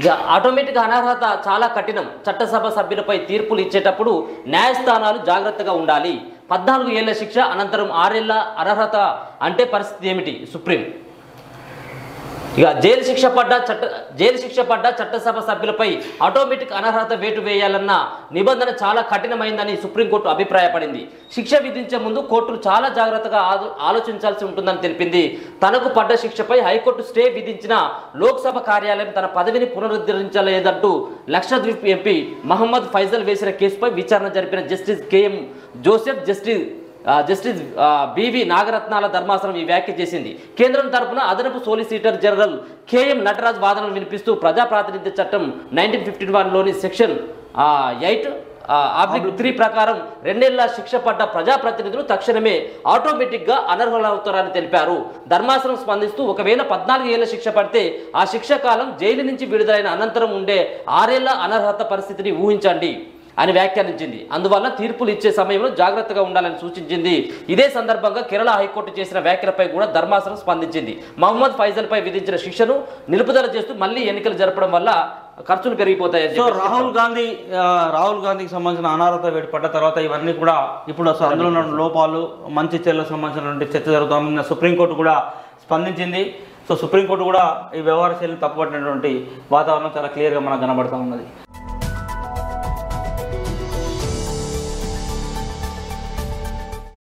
ఇక ఆటోమేటిక్ అనర్హత చాలా కఠినం చట్టసభ సభ్యులపై తీర్పులు ఇచ్చేటప్పుడు న్యాయస్థానాలు జాగ్రత్తగా ఉండాలి పద్నాలుగు ఏళ్ల శిక్ష అనంతరం ఆరేళ్ల అనర్హత అంటే పరిస్థితి ఏమిటి సుప్రీం ఇక జైలు శిక్ష పడ్డ చట్ట జైలు శిక్ష పడ్డ చట్టసభ సభ్యులపై ఆటోమేటిక్ అనర్హత వేటు వేయాలన్న నిబంధన చాలా కఠినమైందని సుప్రీంకోర్టు అభిప్రాయపడింది శిక్ష విధించే ముందు కోర్టులు చాలా జాగ్రత్తగా ఆలో- ఆలోచించాల్సి ఉంటుందని తెలిపింది తనకు పడ్డ శిక్షపై హైకోర్టు స్టే విధించిన లోక్సభ కార్యాలయం తన పదవిని పునరుద్ధరించలేదంటూ లక్షద్వీప్ ఎంపీ మహమ్మద్ ఫైజల్ వేసిన కేసుపై విచారణ జరిపిన justice KM Joseph justice uh, justice uh, BV నాగరత్నాల ధర్మాసనం ఈ వ్యాఖ్య చేసింది కేంద్రం తరపున అదనపు సోలిసిటర్ జనరల్ కేఎం నటరాజ్ వాదనలు వినిపిస్తూ ప్రజా ప్రాతినిధ్య చట్టం నైన్టీన్ ఫిఫ్టీ వన్లోని సెక్షన్ ఎయిట్ ఆబ్లిక్ త్రీ ప్రకారం రెండేళ్ల శిక్ష పడ్డ ప్రజాప్రతినిధులు తక్షణమే ఆటోమేటిక్గా అనర్హులవుతారని తెలిపారు ధర్మాసనం స్పందిస్తూ ఒకవేళ పద్నాలుగు ఏళ్ల శిక్ష పడితే ఆ శిక్ష కాలం జైలు నుంచి విడుదలైన అనంతరం ఉండే ఆరేళ్ల అనర్హత పరిస్థితిని ఊహించండి అని వ్యాఖ్యానించింది అందువల్ల తీర్పులు ఇచ్చే సమయంలో జాగ్రత్తగా ఉండాలని సూచించింది ఇదే సందర్భంగా కేరళ హైకోర్టు చేసిన వ్యాఖ్యలపై కూడా ధర్మాసనం స్పందించింది మహమ్మద్ ఫైజల్ పై విధించిన శిక్షను నిలుపుదల చేస్తూ మళ్ళీ ఎన్నికలు జరపడం వల్ల ఖర్చులు పెరిగిపోతాయని సో చెప్పేసి రాహుల్ గాంధీ ఆ, రాహుల్ గాంధీకి సంబంధించిన అనారోగ్య వేడి పడ్డ తర్వాత ఇవన్నీ కూడా ఇప్పుడు అసలు అందులో ఉన్న లోపాలు మంచి చెల్లకు సంబంధించినటువంటి చర్చ జరుగుతుంది సుప్రీంకోర్టు కూడా స్పందించింది సో సుప్రీంకోర్టు కూడా ఈ వ్యవహార శైలిని తప్పుపట్టినటువంటి వాతావరణం చాలా క్లియర్గా మనకు కనబడతా ఉన్నది